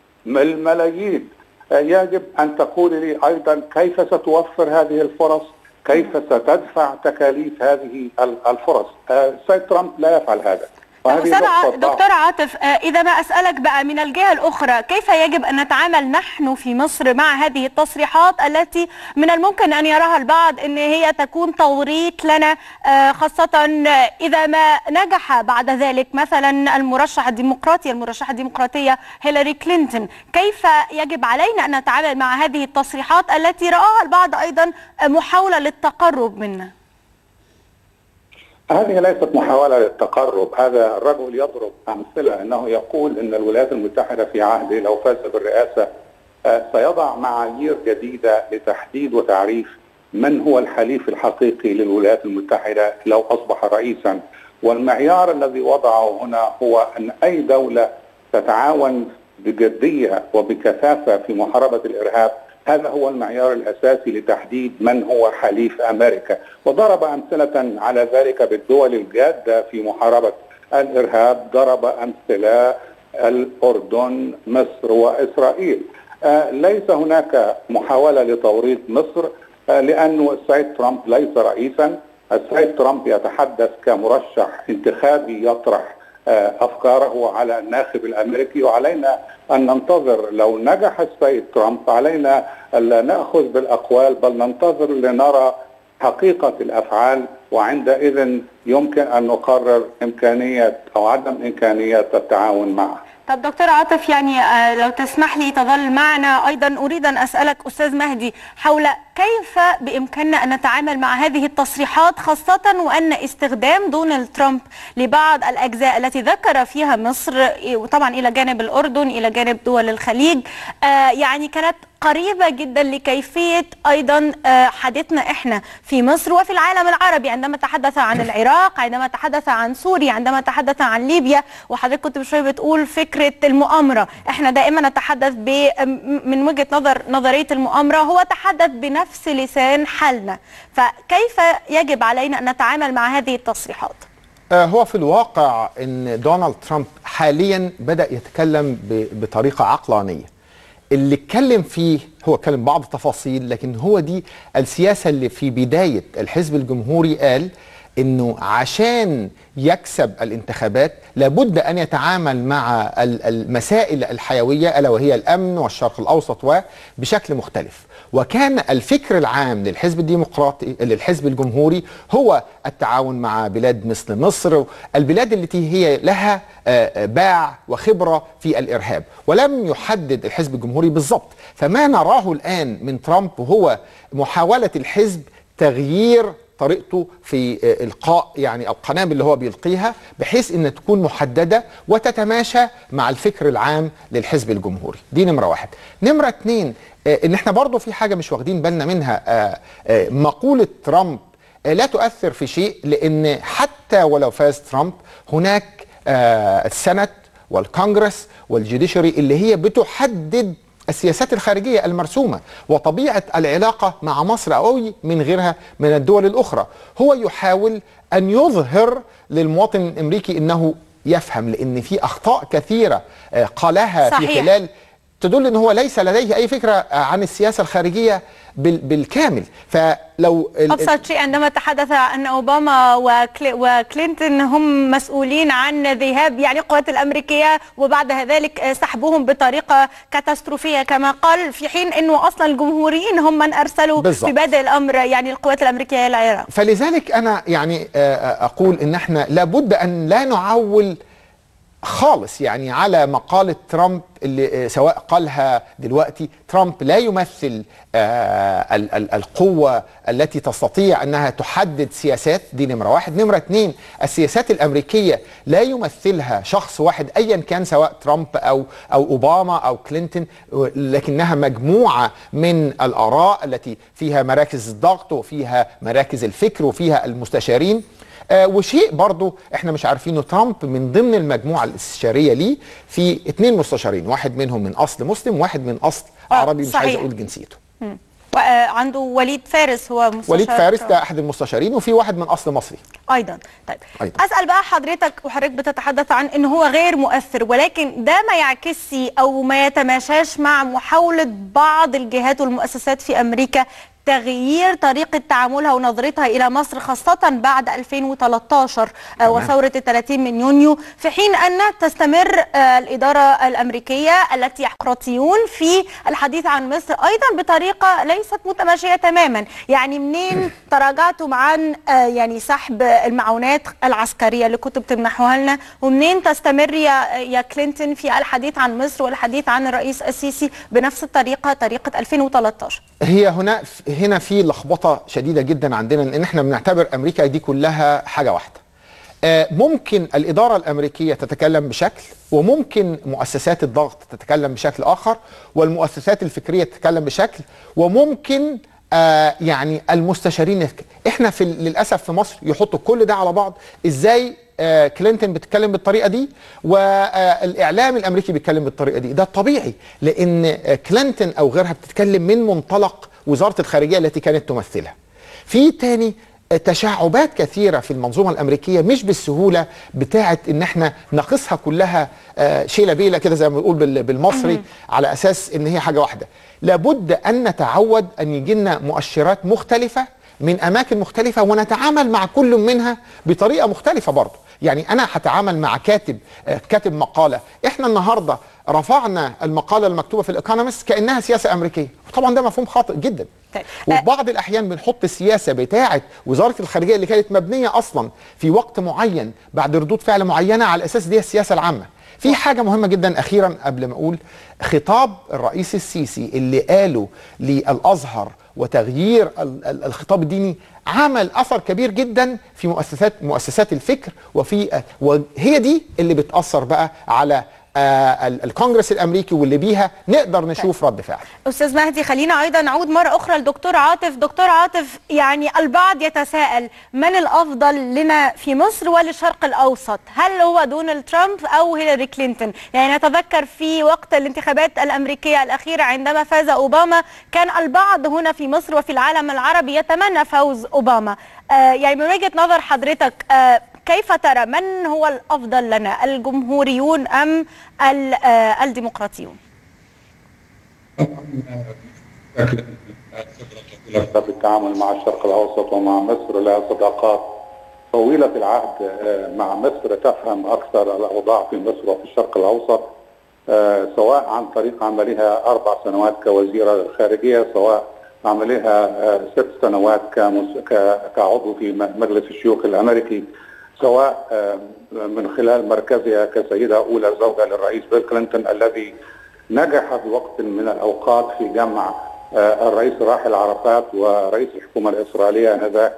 الملايين يجب ان تقولي لي ايضا كيف ستوفر هذه الفرص كيف ستدفع تكاليف هذه الفرص السيد ترامب لا يفعل هذا دكتور عاطف إذا ما أسألك بقى من الجهة الأخرى كيف يجب أن نتعامل نحن في مصر مع هذه التصريحات التي من الممكن أن يراها البعض أن هي تكون توريط لنا خاصة إذا ما نجح بعد ذلك مثلا المرشح الديمقراطي المرشحة الديمقراطية هيلاري كلينتون كيف يجب علينا أن نتعامل مع هذه التصريحات التي رآها البعض أيضا محاولة للتقرب منا هذه ليست محاولة للتقرب هذا الرجل يضرب أمثلة أنه يقول أن الولايات المتحدة في عهده لو فاز بالرئاسة سيضع معايير جديدة لتحديد وتعريف من هو الحليف الحقيقي للولايات المتحدة لو أصبح رئيسا والمعيار الذي وضعه هنا هو أن أي دولة تتعاون بجدية وبكثافة في محاربة الإرهاب هذا هو المعيار الاساسي لتحديد من هو حليف امريكا وضرب امثله على ذلك بالدول الجاده في محاربه الارهاب ضرب امثله الاردن مصر واسرائيل آه ليس هناك محاوله لتوريط مصر آه لانه السيد ترامب ليس رئيسا السيد ترامب يتحدث كمرشح انتخابي يطرح افكاره على الناخب الامريكي وعلينا ان ننتظر لو نجح السيد ترامب علينا الا ناخذ بالاقوال بل ننتظر لنرى حقيقه الافعال وعندئذ يمكن ان نقرر امكانيه او عدم امكانيه التعاون معه. طب دكتور عاطف يعني لو تسمح لي تظل معنا ايضا اريد ان اسالك استاذ مهدي حول كيف بامكاننا ان نتعامل مع هذه التصريحات خاصه وان استخدام دونالد ترامب لبعض الاجزاء التي ذكر فيها مصر وطبعا الى جانب الاردن الى جانب دول الخليج يعني كانت قريبة جدا لكيفية أيضا حديثنا إحنا في مصر وفي العالم العربي عندما تحدث عن العراق عندما تحدث عن سوريا عندما تحدث عن ليبيا وحضرتك كنت بشوية بتقول فكرة المؤامرة إحنا دائما نتحدث من وجهة نظر نظرية المؤامرة هو تحدث بنفس لسان حالنا فكيف يجب علينا أن نتعامل مع هذه التصريحات؟ هو في الواقع ان دونالد ترامب حاليا بدا يتكلم بطريقه عقلانيه اللي اتكلم فيه هو اتكلم بعض التفاصيل لكن هو دي السياسه اللي في بدايه الحزب الجمهوري قال انه عشان يكسب الانتخابات لابد ان يتعامل مع ال- المسائل الحيويه الا وهي الامن والشرق الاوسط وبشكل مختلف وكان الفكر العام للحزب الديمقراطي للحزب الجمهوري هو التعاون مع بلاد مثل مصر البلاد التي هي لها آه، آه، باع وخبره في الارهاب ولم يحدد الحزب الجمهوري بالضبط فما نراه الان من ترامب هو محاوله الحزب تغيير طريقته في آه، القاء يعني القنابل اللي هو بيلقيها بحيث ان تكون محدده وتتماشى مع الفكر العام للحزب الجمهوري دي نمره واحد نمره اتنين آه، ان احنا برضو في حاجه مش واخدين بالنا منها آه، آه، مقوله ترامب آه، لا تؤثر في شيء لان حتى ولو فاز ترامب هناك آه، السنت والكونجرس والجوديشري اللي هي بتحدد السياسات الخارجية المرسومة وطبيعة العلاقة مع مصر أو من غيرها من الدول الأخرى هو يحاول أن يظهر للمواطن الأمريكي أنه يفهم لأن في أخطاء كثيرة آه، قالها في صحيح. خلال تدل ان هو ليس لديه اي فكره عن السياسه الخارجيه بال- بالكامل فلو ال- أبسط شيء عندما تحدث أن أوباما وكلي وكلينتون هم مسؤولين عن ذهاب يعني القوات الأمريكية وبعد ذلك سحبهم بطريقة كاتاستروفية كما قال في حين أنه أصلا الجمهوريين هم من أرسلوا بالضبط. في بدء الأمر يعني القوات الأمريكية إلى العراق فلذلك انا يعني آه، آه، اقول ان احنا لابد ان لا نعول خالص يعني على مقالة ترامب اللي آه، سواء قالها دلوقتي ترامب لا يمثل آه، ال- ال- القوة التي تستطيع أنها تحدد سياسات دي نمرة واحد نمرة اتنين السياسات الأمريكية لا يمثلها شخص واحد أيا كان سواء ترامب أو أو أوباما أو كلينتون لكنها مجموعة من الآراء التي فيها مراكز الضغط وفيها مراكز الفكر وفيها المستشارين آه وشيء برضو احنا مش عارفينه ترامب من ضمن المجموعه الاستشاريه ليه في اثنين مستشارين واحد منهم من اصل مسلم واحد من اصل آه، عربي مش عايز صحيح. اقول جنسيته وعنده وليد فارس هو مستشار وليد فارس ترامب. ده احد المستشارين وفي واحد من اصل مصري ايضا طيب أيضاً. اسال بقى حضرتك وحضرتك بتتحدث عن ان هو غير مؤثر ولكن ده ما يعكسش او ما يتماشاش مع محاوله بعض الجهات والمؤسسات في امريكا تغيير طريقة تعاملها ونظرتها إلى مصر خاصة بعد 2013 آه، تمام. وثورة ال 30 من يونيو في حين أن تستمر آه، الإدارة الأمريكية التي يحقرطيون في الحديث عن مصر أيضا بطريقة ليست متماشية تماما يعني منين تراجعتم عن آه، يعني سحب المعونات العسكرية اللي كنتوا بتمنحوها لنا ومنين تستمر يا يا كلينتون في الحديث عن مصر والحديث عن الرئيس السيسي بنفس الطريقة طريقة 2013 هي هنا هنا في لخبطه شديده جدا عندنا ان احنا بنعتبر امريكا دي كلها حاجه واحده آه، ممكن الإدارة الأمريكية تتكلم بشكل وممكن مؤسسات الضغط تتكلم بشكل آخر والمؤسسات الفكرية تتكلم بشكل وممكن آه يعني المستشارين يتك- احنا في للاسف في مصر يحطوا كل ده على بعض ازاي آه كلينتون بتتكلم بالطريقه دي والاعلام الامريكي بيتكلم بالطريقه دي ده الطبيعي لان آه كلينتون او غيرها بتتكلم من منطلق وزاره الخارجيه التي كانت تمثلها في تاني تشعبات كثيره في المنظومه الامريكيه مش بالسهوله بتاعه ان احنا نقصها كلها آه، شيله بيله كده زي ما بنقول بال- بالمصري على اساس ان هي حاجه واحده لابد ان نتعود ان يجي لنا مؤشرات مختلفه من اماكن مختلفه ونتعامل مع كل منها بطريقه مختلفه برضه يعني انا هتعامل مع كاتب آه، كاتب مقاله احنا النهارده رفعنا المقاله المكتوبه في الايكونومست كانها سياسه امريكيه طبعا ده مفهوم خاطئ جدا طيب. وفي بعض الاحيان بنحط السياسه بتاعه وزاره الخارجيه اللي كانت مبنيه اصلا في وقت معين بعد ردود فعل معينه على اساس دي السياسه العامه في حاجة مهمة جدا أخيرا قبل ما أقول خطاب الرئيس السيسي اللي قاله للأزهر وتغيير ال- ال- الخطاب الديني عمل أثر كبير جدا في مؤسسات مؤسسات الفكر وفي وهي دي اللي بتأثر بقى على آه، ال- الكونجرس الأمريكي واللي بيها نقدر نشوف رد فعل استاذ مهدي خلينا ايضا نعود مره اخرى لدكتور عاطف دكتور عاطف يعني البعض يتساءل من الافضل لنا في مصر وللشرق الاوسط هل هو دونالد ترامب او هيلاري كلينتون يعني نتذكر في وقت الانتخابات الامريكيه الاخيره عندما فاز اوباما كان البعض هنا في مصر وفي العالم العربي يتمنى فوز اوباما آه يعني من وجهه نظر حضرتك آه كيف ترى من هو الافضل لنا الجمهوريون ام ال- آه الديمقراطيون بالتعامل مع الشرق الاوسط ومع مصر لها صداقات طويلة العهد مع مصر تفهم أكثر الأوضاع في مصر وفي الشرق الأوسط سواء عن طريق عملها أربع سنوات كوزيرة خارجية سواء عملها ست سنوات كعضو في مجلس الشيوخ الأمريكي سواء من خلال مركزها كسيدة أولى زوجة للرئيس بيل كلينتون الذي نجح في وقت من الأوقات في جمع الرئيس الراحل عرفات ورئيس الحكومة الإسرائيلية آنذاك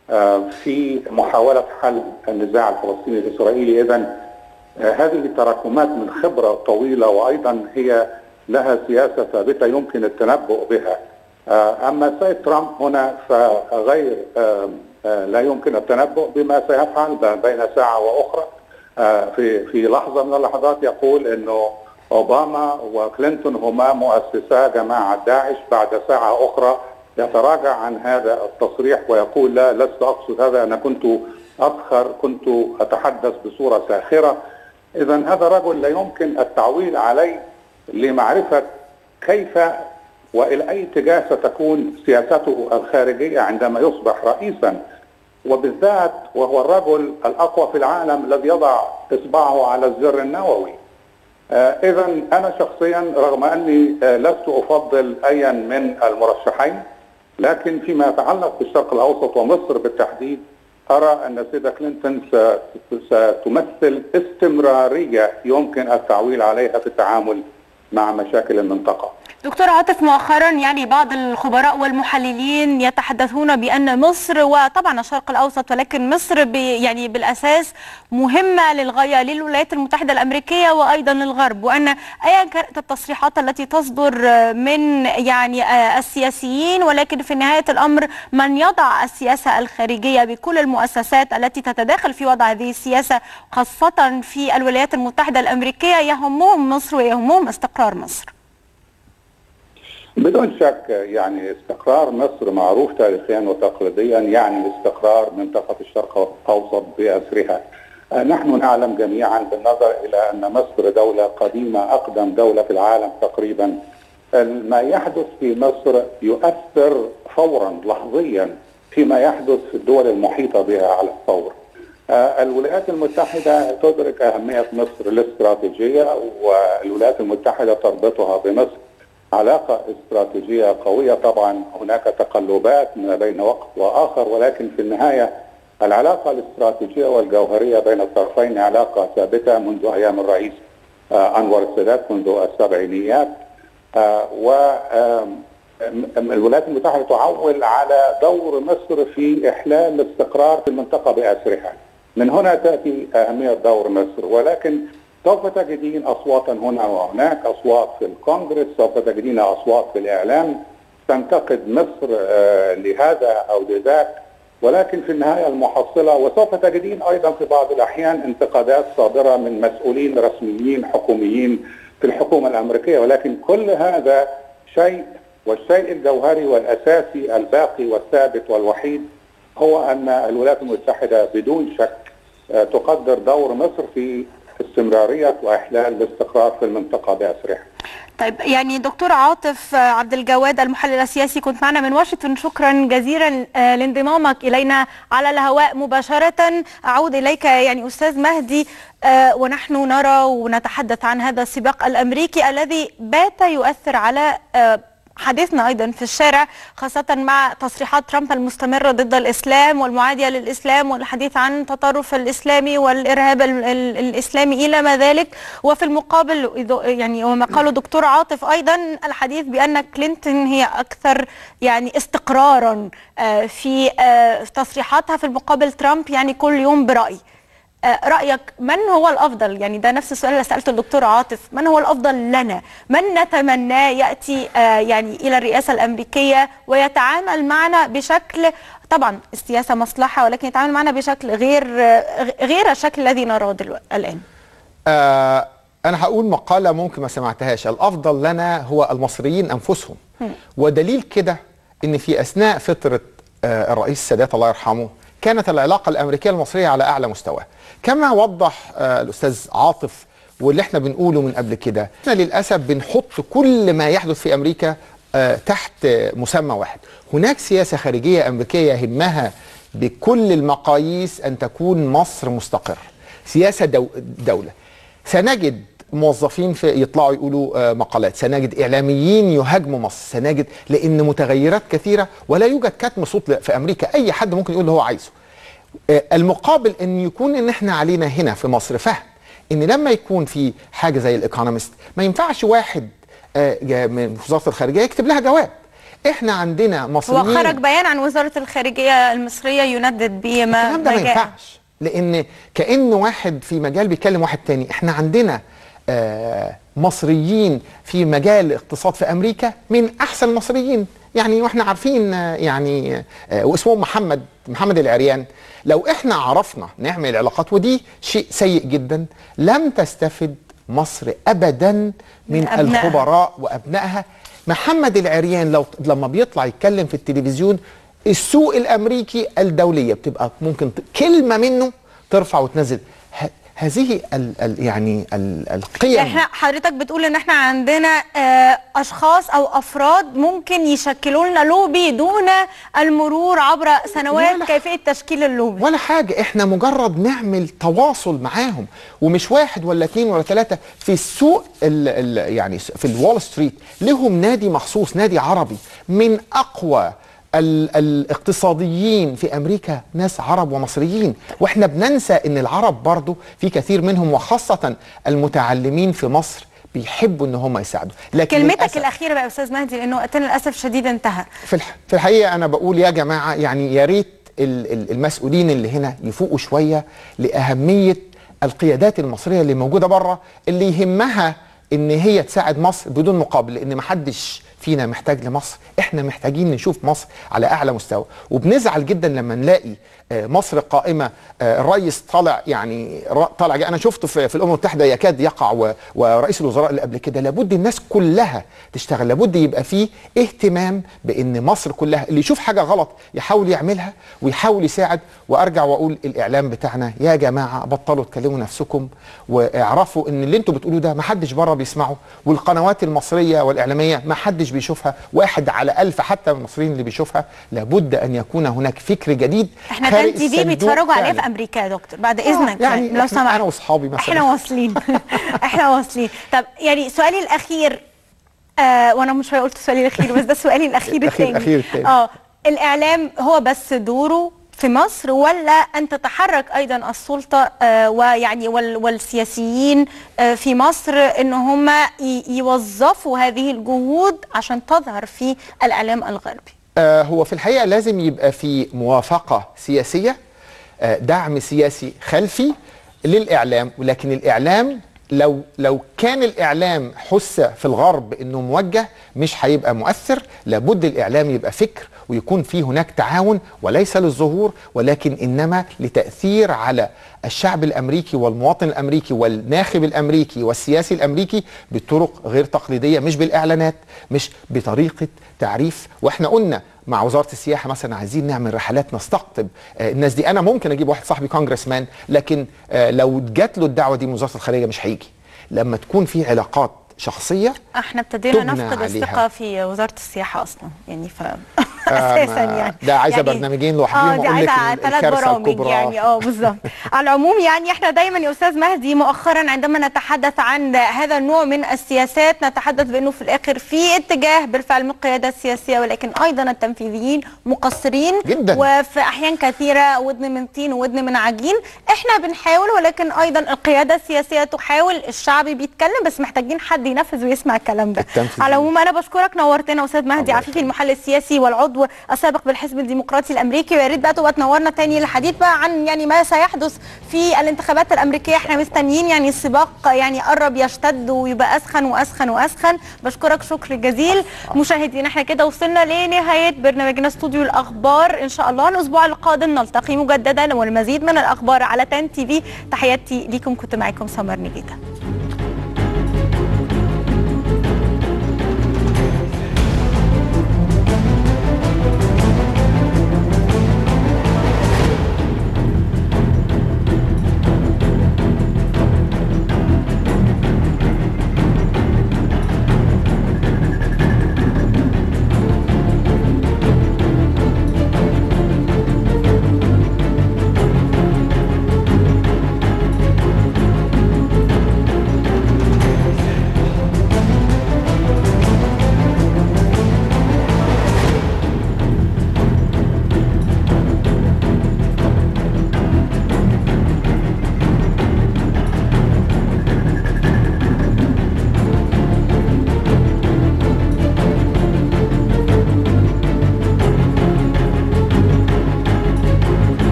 في محاولة حل النزاع الفلسطيني الإسرائيلي إذا هذه تراكمات من خبرة طويلة وأيضا هي لها سياسة ثابتة يمكن التنبؤ بها أما السيد ترامب هنا فغير لا يمكن التنبؤ بما سيفعل بين ساعة وأخرى في في لحظة من اللحظات يقول أنه أوباما وكلينتون هما مؤسسا جماعة داعش بعد ساعة أخرى يتراجع عن هذا التصريح ويقول لا لست أقصد هذا أنا كنت أبخر كنت أتحدث بصورة ساخرة إذا هذا رجل لا يمكن التعويل عليه لمعرفة كيف والى اي اتجاه ستكون سياسته الخارجيه عندما يصبح رئيسا وبالذات وهو الرجل الاقوى في العالم الذي يضع اصبعه على الزر النووي. آه اذا انا شخصيا رغم اني آه لست افضل ايا من المرشحين لكن فيما يتعلق بالشرق الاوسط ومصر بالتحديد ارى ان السيده كلينتون ستمثل استمراريه يمكن التعويل عليها في التعامل مع مشاكل المنطقه. دكتور عاطف مؤخرا يعني بعض الخبراء والمحللين يتحدثون بان مصر وطبعا الشرق الاوسط ولكن مصر يعني بالاساس مهمه للغايه للولايات المتحده الامريكيه وايضا للغرب وان ايا كانت التصريحات التي تصدر من يعني السياسيين ولكن في نهايه الامر من يضع السياسه الخارجيه بكل المؤسسات التي تتداخل في وضع هذه السياسه خاصه في الولايات المتحده الامريكيه يهمهم مصر ويهمهم استقرار مصر. بدون شك يعني استقرار مصر معروف تاريخيا وتقليديا يعني استقرار منطقة الشرق الأوسط بأسرها نحن نعلم جميعا بالنظر إلى أن مصر دولة قديمة أقدم دولة في العالم تقريبا ما يحدث في مصر يؤثر فورا لحظيا فيما يحدث في الدول المحيطة بها على الفور الولايات المتحدة تدرك أهمية مصر الاستراتيجية والولايات المتحدة تربطها بمصر علاقة استراتيجية قوية طبعا هناك تقلبات ما بين وقت وآخر ولكن في النهاية العلاقة الاستراتيجية والجوهرية بين الطرفين علاقة ثابتة منذ أيام الرئيس أنور السادات منذ السبعينيات والولايات المتحدة تعول على دور مصر في إحلال الاستقرار في المنطقة بأسرها من هنا تأتي أهمية دور مصر ولكن سوف تجدين اصواتا هنا وهناك اصوات في الكونغرس سوف تجدين اصوات في الاعلام تنتقد مصر لهذا او لذاك ولكن في النهايه المحصله وسوف تجدين ايضا في بعض الاحيان انتقادات صادره من مسؤولين رسميين حكوميين في الحكومه الامريكيه ولكن كل هذا شيء والشيء الجوهري والاساسي الباقي والثابت والوحيد هو ان الولايات المتحده بدون شك تقدر دور مصر في استمرارية وإحلال الاستقرار في المنطقة بأسرها طيب يعني دكتور عاطف عبد الجواد المحلل السياسي كنت معنا من واشنطن شكرا جزيلا لانضمامك الينا على الهواء مباشره اعود اليك يعني استاذ مهدي ونحن نرى ونتحدث عن هذا السباق الامريكي الذي بات يؤثر على حديثنا ايضا في الشارع خاصه مع تصريحات ترامب المستمره ضد الاسلام والمعاديه للاسلام والحديث عن التطرف الاسلامي والارهاب الاسلامي الى ما ذلك وفي المقابل يعني وما قاله دكتور عاطف ايضا الحديث بان كلينتون هي اكثر يعني استقرارا في تصريحاتها في المقابل ترامب يعني كل يوم براي رأيك من هو الأفضل يعني ده نفس السؤال اللي سألته الدكتور عاطف من هو الأفضل لنا من نتمناه يأتي يعني إلى الرئاسة الأمريكية ويتعامل معنا بشكل طبعا السياسة مصلحة ولكن يتعامل معنا بشكل غير غير الشكل الذي نراه الآن آه أنا هقول مقالة ممكن ما سمعتهاش الأفضل لنا هو المصريين أنفسهم م. ودليل كده إن في أثناء فترة آه الرئيس السادات الله يرحمه كانت العلاقة الأمريكية المصرية على أعلى مستوى كما وضح آه الأستاذ عاطف واللي احنا بنقوله من قبل كده احنا للأسف بنحط كل ما يحدث في أمريكا آه تحت مسمى واحد هناك سياسة خارجية أمريكية يهمها بكل المقاييس ان تكون مصر مستقره سياسه دو دوله سنجد موظفين في يطلعوا يقولوا آه، مقالات سنجد اعلاميين يهاجموا مصر سنجد لان متغيرات كثيره ولا يوجد كتم صوت في امريكا اي حد ممكن يقول اللي هو عايزه آه، المقابل ان يكون ان احنا علينا هنا في مصر فهم ان لما يكون في حاجه زي الايكونومست ما ينفعش واحد آه، جا- من وزاره الخارجيه يكتب لها جواب احنا عندنا هو مصريين خرج بيان عن وزاره الخارجيه المصريه يندد بما الكلام ده ما ما جاء. ينفعش لان كان واحد في مجال بيكلم واحد تاني احنا عندنا آه مصريين في مجال الاقتصاد في امريكا من احسن المصريين يعني واحنا عارفين آه، يعني آه واسمهم محمد محمد العريان لو احنا عرفنا نعمل علاقات ودي شيء سيء جدا لم تستفد مصر ابدا من من أبنائها. الخبراء وابنائها محمد العريان لو لما بيطلع يتكلم في التلفزيون السوق الامريكي الدوليه بتبقى ممكن ت- كلمه منه ترفع وتنزل ه- هذه ال ال يعني ال القيم احنا حضرتك بتقول ان احنا عندنا آه، اشخاص او افراد ممكن يشكلوا لنا لوبي دون المرور عبر سنوات ولا- كيفيه تشكيل اللوبي ولا حاجة احنا مجرد نعمل تواصل معاهم ومش واحد ولا اتنين ولا تلاتة في السوق ال ال يعني في الوول ستريت لهم نادي مخصوص نادي عربي من اقوى ال الاقتصاديين في امريكا ناس عرب ومصريين واحنا بننسى ان العرب برضو في كثير منهم وخاصة المتعلمين في مصر بيحبوا ان هم يساعدوا لكن كلمتك للأسف الاخيره بقى يا استاذ مهدي لانه وقتنا للاسف شديد انتهى في الح... في الحقيقه انا بقول يا جماعه يعني يا ريت ال- ال- المسؤولين اللي هنا يفوقوا شويه لاهميه القيادات المصريه اللي موجوده بره اللي يهمها ان هي تساعد مصر بدون مقابل لان ما حدش فينا محتاج لمصر احنا محتاجين نشوف مصر على اعلى مستوى وبنزعل جدا لما نلاقي آه، مصر قائمه آه، الرئيس طالع يعني ر- طالع انا شفته في, في الامم المتحده يكاد يقع و- ورئيس الوزراء اللي قبل كده لابد الناس كلها تشتغل لابد يبقى فيه اهتمام بان مصر كلها اللي يشوف حاجه غلط يحاول يعملها ويحاول يساعد وارجع واقول الاعلام بتاعنا يا جماعه بطلوا تكلموا نفسكم واعرفوا ان اللي انتوا بتقولوه ده ما حدش بره بيسمعه والقنوات المصريه والاعلاميه ما حدش بيشوفها واحد على ألف حتى من المصريين اللي بيشوفها لابد ان يكون هناك فكر جديد احنا خارج كان تي في الصندوق بيتفرجوا عليه فعلاً. في امريكا يا دكتور بعد اذنك يعني لو إحنا- سمحت أنا وأصحابي مثلاً. احنا واصلين احنا واصلين طب يعني سؤالي الاخير آه وانا مش قلت سؤالي الاخير بس ده سؤالي الاخير الأخير- الثاني الأخير التاني. اه الاعلام هو بس دوره في مصر ولا ان تتحرك ايضا السلطه آه ويعني وال والسياسيين آه في مصر ان هم ي- يوظفوا هذه الجهود عشان تظهر في الاعلام الغربي آه، هو في الحقيقه لازم يبقى في موافقه سياسيه آه، دعم سياسي خلفي للاعلام ولكن الاعلام لو لو كان الاعلام حس في الغرب انه موجه مش هيبقى مؤثر لابد الاعلام يبقى فكر ويكون في هناك تعاون وليس للظهور ولكن انما لتاثير على الشعب الامريكي والمواطن الامريكي والناخب الامريكي والسياسي الامريكي بطرق غير تقليديه مش بالاعلانات مش بطريقه تعريف واحنا قلنا مع وزاره السياحه مثلا عايزين نعمل رحلات نستقطب آه، الناس دي انا ممكن اجيب واحد صاحبي كونجرس مان لكن آه، لو جات له الدعوه دي من وزاره الخارجيه مش هيجي لما تكون في علاقات شخصيه احنا ابتدينا تبنى نفقد عليها. الثقه في وزاره السياحه اصلا يعني ف آه، اساسا ما- يعني ده عايزة يعني- برنامجين لوحدهم اه دي وأقول لك عايزه ال- ثلاث الكارثة برامج الكبرى. يعني اه بالظبط على العموم يعني احنا دايما يا استاذ مهدي مؤخرا عندما نتحدث عن هذا النوع من السياسات نتحدث بانه في الاخر في اتجاه بالفعل من القياده السياسيه ولكن ايضا التنفيذيين مقصرين جدا. وفي احيان كثيره ودن من طين وودن من عجين احنا بنحاول ولكن ايضا القياده السياسيه تحاول الشعب بيتكلم بس محتاجين حد ينفذ ويسمع الكلام ده التنفيذ. على العموم انا بشكرك نورتنا استاذ مهدي الله عفيفي المحلل السياسي والعضو السابق بالحزب الديمقراطي الامريكي ويا ريت بقى تبقى تنورنا تاني الحديث بقى عن يعني ما سيحدث في الانتخابات الامريكيه احنا مستنيين يعني السباق يعني قرب يشتد ويبقى اسخن واسخن واسخن بشكرك شكر جزيل مشاهدينا احنا كده وصلنا لنهايه برنامجنا استوديو الاخبار ان شاء الله الاسبوع القادم نلتقي مجددا والمزيد من الاخبار على تان تي في تحياتي ليكم كنت معكم سمر نجيده